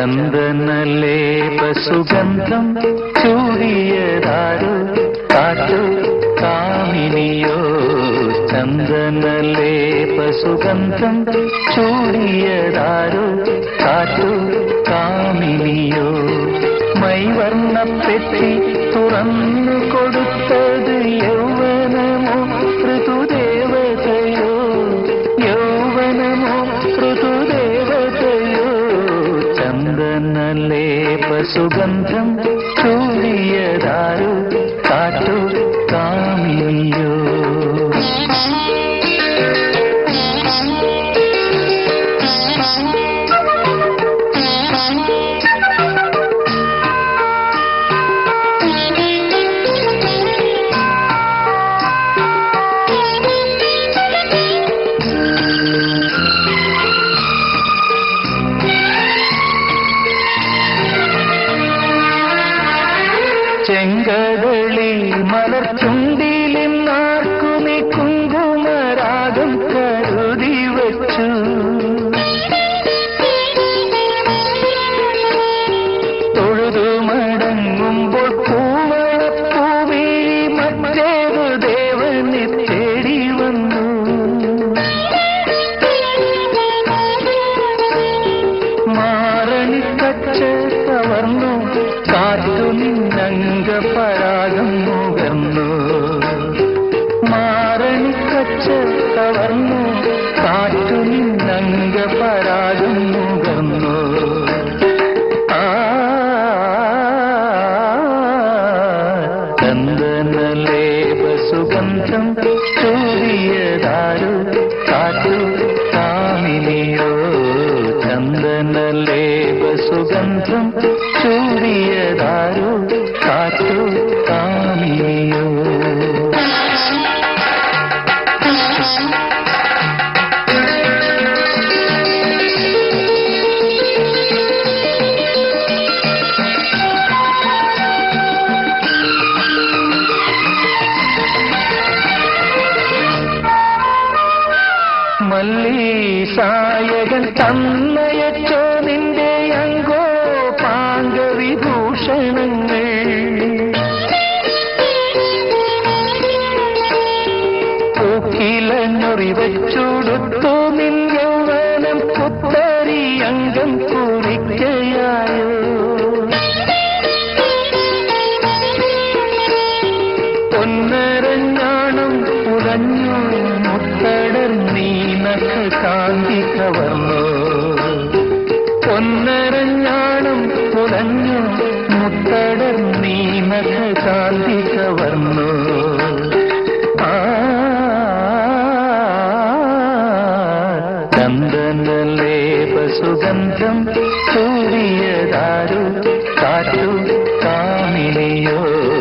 ചന്ദനലേപ സുഗന്ധം ചൂടിയതാരോ കാറ്റു കാമിനിയോ ചന്ദനലേപ സുഗന്ധം ചൂടിയതാരോ കാറ്റു കാമിനിയോ മൈവർണ്ണപ്പെട്ടി തുറന്നു കൊടുത്തത് യൗവനമോ ഋതുദേവതയോ യൗവനമോ ഋതുദേവതയോ ചന്ദനലേപ സുഗന്ധം ചൂടിയതാരോ കാറ്റു കാമിനിയോ ചെങ്കടളി മലർച്ചുണ്ടിലെന്നാർക്കുമി കുങ്കുമരാഗം കരുതി വച്ചു തൊഴുതു മടങ്ങുമ്പോൾ പൂവളപ്പൂവി മറ്റേതു ദേവനെ തേടി വന്നു മാറണിക്കച്ച കവർന്നു കാറ്റു നിന്നംഗ പരാഗം മുകർന്നു മാറണിക്കച്ച കവർന്നു കാറ്റു നിന്നംഗ പരാഗം മുകർന്നു ആ ചന്ദനലേപ സുഗന്ധം ചൂടിയതാരു കാറ്റു കാമിനിയോ ചന്ദനലേപ സുഗന്ധം ചൂടിയതാരു കാറ്റു കാമിനിയോ മല്ലീസായകൻ തന്നയച്ചോ നിന്റെ അങ്കോ പാങ്കവിഭൂഷണങ്ങൾ പൂക്കിലഞ്ഞൊറി വെച്ചുടുത്തു നിൻ യൗവനം പുത്തരി അംഗം കുറിക്കയായോ പൊന്നരഞ്ഞാണം ഉറഞ്ഞു മുത്തടർ നീനക കാന്തി കവർന്നു പൊന്നരഞ്ഞാണം ഉറഞ്ഞു മുത്തടർ നീനക കാന്തി കവർന്നു ആ ചന്ദനലേപ സുഗന്ധം ചൂടിയതാരു കാറ്റു കാമിനിയോ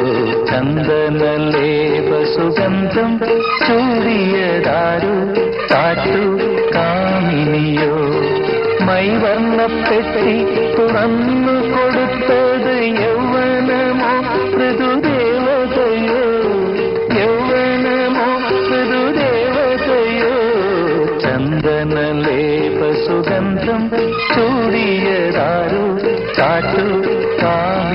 ചന്ദനലേപ സുഗന്ധം ചൂടിയതാരു കാറ്റു കാമിനിയോ മൈവർണ്ണപ്പെട്ടി തുറന്നു കൊടുത്തത് യൗവനമോ ഋതുദേവതയോ യൗവനമോ ഋതുദേവതയോ ചന്ദനലേപ സുഗന്ധം ചൂടിയതാരു കാറ്റു കാമി